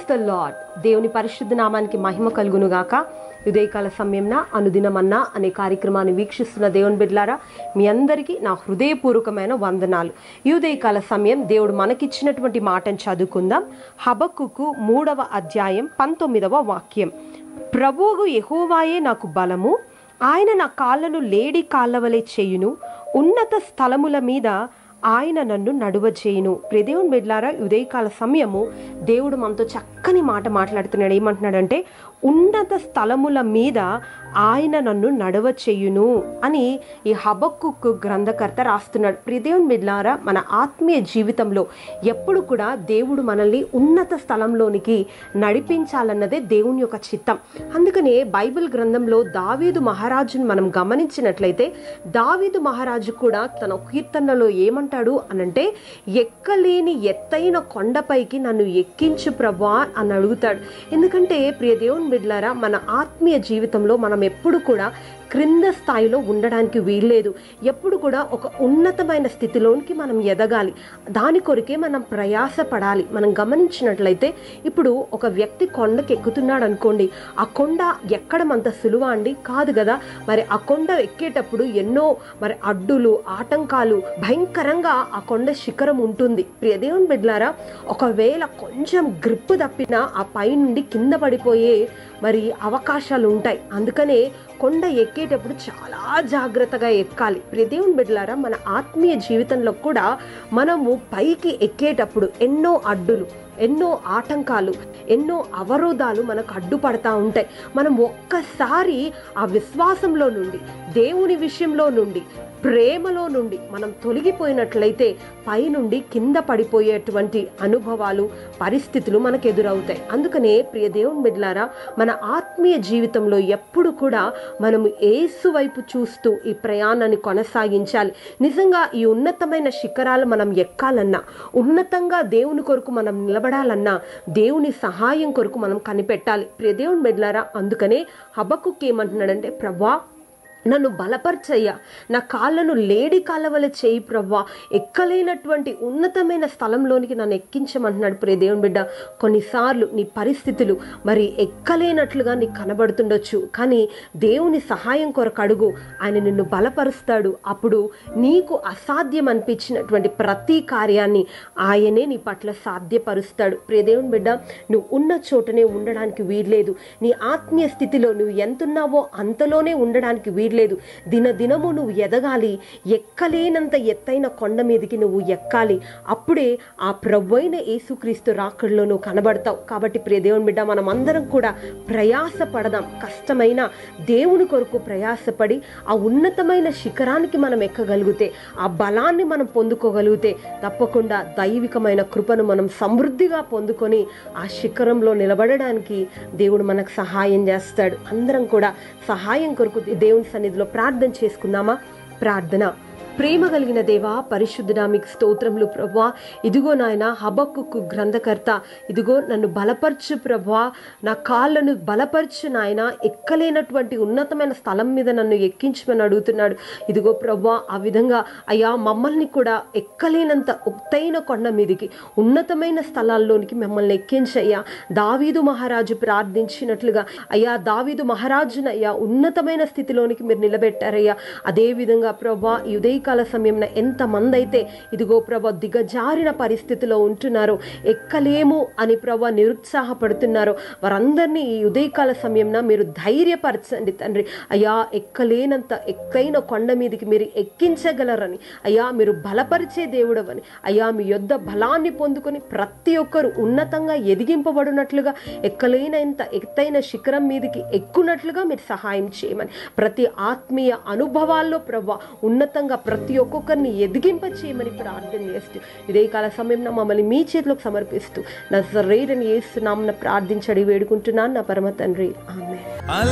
the lord దేవుని పరిశుద్ధ నామానికి మహిమ కలుగునుగాక ఉదయకాల సమయంన అనుదినమన్నా అనే కార్యక్రమాన్ని వీక్షిస్తున్న దేవుని బిడ్లారా మీ అందరికీ నా హృదయపూర్వకమైన వందనాలు ఈ ఉదయకాల సమయం దేవుడు మనకిచ్చినటువంటి మాటను చదువుకుందాం హబక్కుకు మూడవ అధ్యాయం పంతొమ్మిదవ వాక్యం ప్రభువు యెహోవాయే నాకు బలము ఆయన నా కాళ్ళను లేడి కాళ్ళవలే చేయును ఉన్నత స్థలముల మీద ఆయన నన్ను నడువచేయును ప్రియదేవుని బిడ్లారా ఉదయకాల సమయము దేవుడు మనతో చక్కని మాట మాట్లాడుతున్నాడు ఏమంటున్నాడంటే ఉన్నత స్థలముల మీద ఆయన నన్ను నడవ చేయును అని ఈ హబక్కుకు గ్రంథకర్త రాస్తున్నాడు ప్రియదేవుని బిడ్లారా మన ఆత్మీయ జీవితంలో ఎప్పుడు కూడా దేవుడు మనల్ని ఉన్నత స్థలంలోనికి నడిపించాలన్నదే దేవుని యొక్క చిత్తం అందుకనే బైబిల్ గ్రంథంలో దావీదు మహారాజును మనం గమనించినట్లయితే దావీదు మహారాజు కూడా తన కీర్తనలో ఏమంటాడు అనంటే ఎక్కలేని ఎత్తైన కొండపైకి నన్ను ఎక్కించు ప్రభా అని అడుగుతాడు ఎందుకంటే ప్రియ దేవుని బిడ్లారా మన ఆత్మీయ జీవితంలో మనం ఎప్పుడు కూడా క్రింద స్థాయిలో ఉండడానికి వీల్లేదు ఎప్పుడు కూడా ఒక ఉన్నతమైన స్థితిలోనికి మనం ఎదగాలి దాని కొరికే మనం ప్రయాసపడాలి మనం గమనించినట్లయితే ఇప్పుడు ఒక వ్యక్తి కొండకి ఎక్కుతున్నాడు అనుకోండి ఆ కొండ ఎక్కడం అంత సులువ అండి కాదు కదా మరి ఆ కొండ ఎక్కేటప్పుడు ఎన్నో మరి అడ్డులు ఆటంకాలు భయంకరంగా ఆ కొండ శిఖరం ఉంటుంది ప్రియదేవుని బిడ్లారా ఒకవేళ కొంచెం గ్రిప్ తప్పినా ఆ పై నుండి కింద పడిపోయే మరి అవకాశాలు ఉంటాయి అందుకనే కొండ ఎక్కేటప్పుడు చాలా జాగ్రత్తగా ఎక్కాలి ప్రియదేవుని బిడ్డలారా మన ఆత్మీయ జీవితంలో కూడా మనము పైకి ఎక్కేటప్పుడు ఎన్నో అడ్డులు ఎన్నో ఆటంకాలు ఎన్నో అవరోధాలు మనకు అడ్డుపడతా ఉంటాయి మనం ఒక్కసారి ఆ విశ్వాసంలో నుండి దేవుని విషయంలో నుండి ప్రేమలో నుండి మనం తొలగిపోయినట్లయితే పైనుండి కింద పడిపోయేటువంటి అనుభవాలు పరిస్థితులు మనకు ఎదురవుతాయి అందుకనే ప్రియ దేవుని బిడ్లారా మన ఆత్మీయ జీవితంలో ఎప్పుడు కూడా మనము ఏసు వైపు చూస్తూ ఈ ప్రయాణాన్ని కొనసాగించాలి నిజంగా ఈ ఉన్నతమైన శిఖరాలు మనం ఎక్కాలన్నా ఉన్నతంగా దేవుని కొరకు మనం నిలబడాలన్నా దేవుని సహాయం కొరకు మనం కనిపెట్టాలి ప్రియ దేవుని బిడ్లారా అందుకనే హబక్కుకి ఏమంటున్నాడంటే ప్రభా నన్ను బలపరచయ్యా నా కాళ్ళను లేడి కాళ్ళవల చేయి ప్రవ్వా ఎక్కలేనటువంటి ఉన్నతమైన స్థలంలోనికి నన్ను ఎక్కించమంటున్నాడు ప్రే దేవుని బిడ్డ కొన్నిసార్లు నీ పరిస్థితులు మరి ఎక్కలేనట్లుగా నీకు కనబడుతుండొచ్చు కానీ దేవుని సహాయం కొరకు అడుగు ఆయన నిన్ను బలపరుస్తాడు అప్పుడు నీకు అసాధ్యం అనిపించినటువంటి ప్రతి కార్యాన్ని ఆయనే నీ పట్ల సాధ్యపరుస్తాడు ప్రే దేవుని బిడ్డ నువ్వు ఉన్న చోటనే ఉండడానికి వీల్లేదు నీ ఆత్మీయ స్థితిలో నువ్వు ఎంతున్నావో అంతలోనే ఉండడానికి వీల్లేదు దినదినము నువ్వు ఎదగాలి ఎక్కలేనంత ఎత్తైన కొండ మీదకి నువ్వు ఎక్కాలి అప్పుడే ఆ ప్రభువైన యేసుక్రీస్తు రాకడలో నువ్వు కనబడతావు కాబట్టి ప్రియ దేవుని బిడ్డ మనం అందరం కూడా ప్రయాస పడదాం కష్టమైన దేవుని కొరకు ప్రయాసపడి ఆ ఉన్నతమైన శిఖరానికి మనం ఎక్కగలిగితే ఆ బలాన్ని మనం పొందుకోగలిగితే తప్పకుండా దైవికమైన కృపను మనం సమృద్ధిగా పొందుకొని ఆ శిఖరంలో నిలబడడానికి దేవుడు మనకు సహాయం చేస్తాడు అందరం కూడా సహాయం కొరకు దేవుని సన్నిధిలో ప్రార్థన చేసుకుందామా ప్రార్థన ప్రేమ కలిగిన దేవా పరిశుద్ధుడా మీకు స్తోత్రములు ప్రభా ఇదిగో నాయన హబక్కుకు గ్రంథకర్త ఇదిగో నన్ను బలపరచు ప్రభా నా కాళ్ళను బలపరచు నాయన ఎక్కలేనటువంటి ఉన్నతమైన స్థలం మీద నన్ను ఎక్కించమని అడుగుతున్నాడు ఇదిగో ప్రభా ఆ విధంగా అయ్యా మమ్మల్ని కూడా ఎక్కలేనంత ఒత్తైన కొండ మీదికి ఉన్నతమైన స్థలాల్లోనికి మిమ్మల్ని ఎక్కించయ్యా దావీదు మహారాజు ప్రార్థించినట్లుగా అయ్యా దావీదు మహారాజునయ్యా ఉన్నతమైన స్థితిలోనికి మీరు నిలబెట్టారయ్యా అదే విధంగా ప్రభా ఈ ఉదయకాల సమయంలో ఎంతమంది అయితే ఇదిగో ప్రభా దిగజారిన పరిస్థితిలో ఉంటున్నారో ఎక్కలేము అని ప్రభా నిరుత్సాహపడుతున్నారో వారందరినీ ఈ ఉదయకాల సమయంలో మీరు ధైర్యపరచండి తండ్రి అయ్యా ఎక్కలేనంత ఎక్కైన కొండ మీదకి మీరు ఎక్కించగలరని అయ్యా మీరు బలపరిచే దేవుడవని అయ్యా మీ యొద్ద బలాన్ని పొందుకొని ప్రతి ఒక్కరు ఉన్నతంగా ఎదిగింపబడినట్లుగా ఎక్కలేనంత ఎత్తైన శిఖరం మీదకి ఎక్కునట్లుగా మీరు సహాయం చేయమని ప్రతి ఆత్మీయ అనుభవాల్లో ప్రభా ఉన్నతంగా ప్రతి ఒక్కొక్కరిని ఎదిగింప చేయమని ప్రార్థన చేస్తూ ఇదే కాల సమయంలో మమ్మల్ని మీ చేతిలోకి సమర్పిస్తూ నా రేడని ఏస్తున్నామని ప్రార్థించడి వేడుకుంటున్నాను నా పరమ తండ్రి ఆమె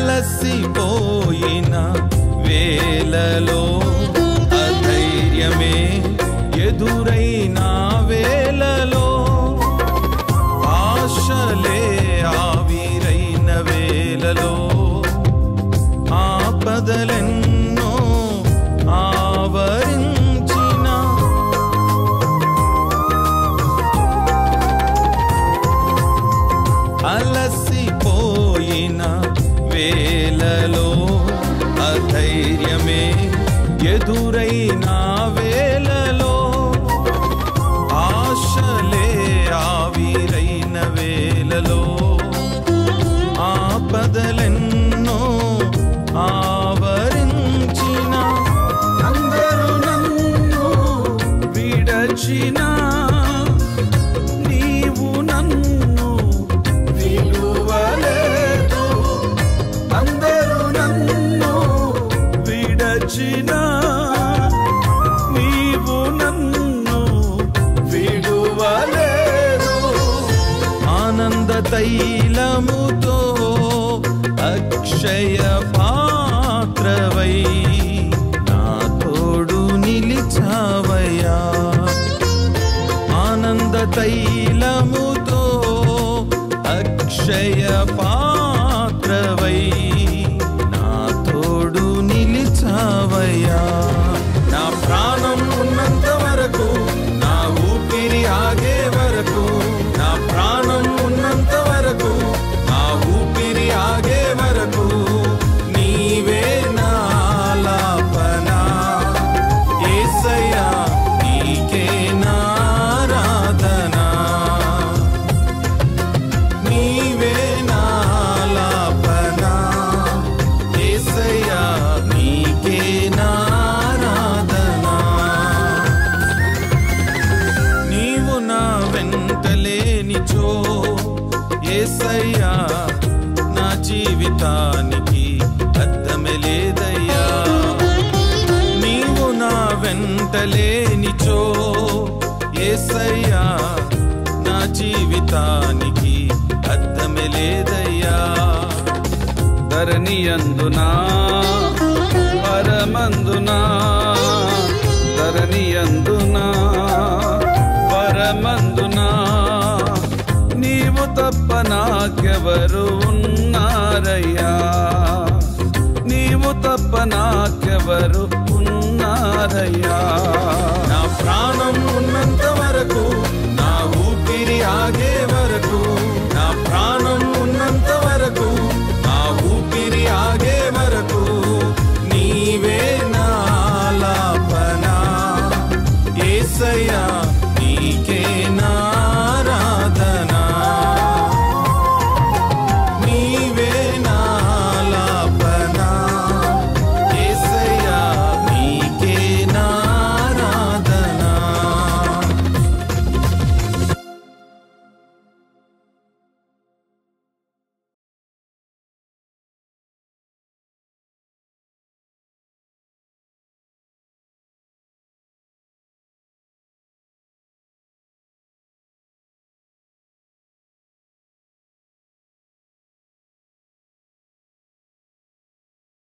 అలసిపోయిన వేలలో అధైర్యమే ఎదురైన వేలలో ఆశలే ఆవిరైన వేలలో ఆపదలెన్నో ఆవరించిన ఆపదలెన్నో ఆవరించిన అందరూ నన్ను విడచిన నీవు నన్ను విడువలేదు అందరూ నన్ను విడచిన నీవు నన్ను విడువలేదు ఆనంద తైలముతో అక్షయ పాత్రవై నా తోడు నిలిచావయ్యా ఆనంద తైలముతో అక్షయ పాత్రవై నా తోడు నిలిచావయ్యా నా ప్రాణం ఉన్నంత వరకు నా ఊపిరి ఆగే వరకు నా ప్రాణం ఉన్నంత వరకు నా ఊపిరి ఆగే వరకు నీవే నా ఆలాపనా యేసయ్యా నీకే నారాధనా నీవే నా ఆలాపనా యేసయ్యా నీకే నారాధనా నీవు నా వెంటలేనిచో ఏసయ్యా నా జీవితానికి అర్థమే లేదయ్యా నీవు నా వెంటలేనిచో ఏసయ్యా నా జీవితానికి అర్థమే లేదయ్యా ధరణియందునా పరమందునా ధరణియందునా పరమందునా నీవు తప్ప నాకెవరు ఉన్నారయ్యా నీవు తప్ప నాకెవరు ఉన్నారయ్యా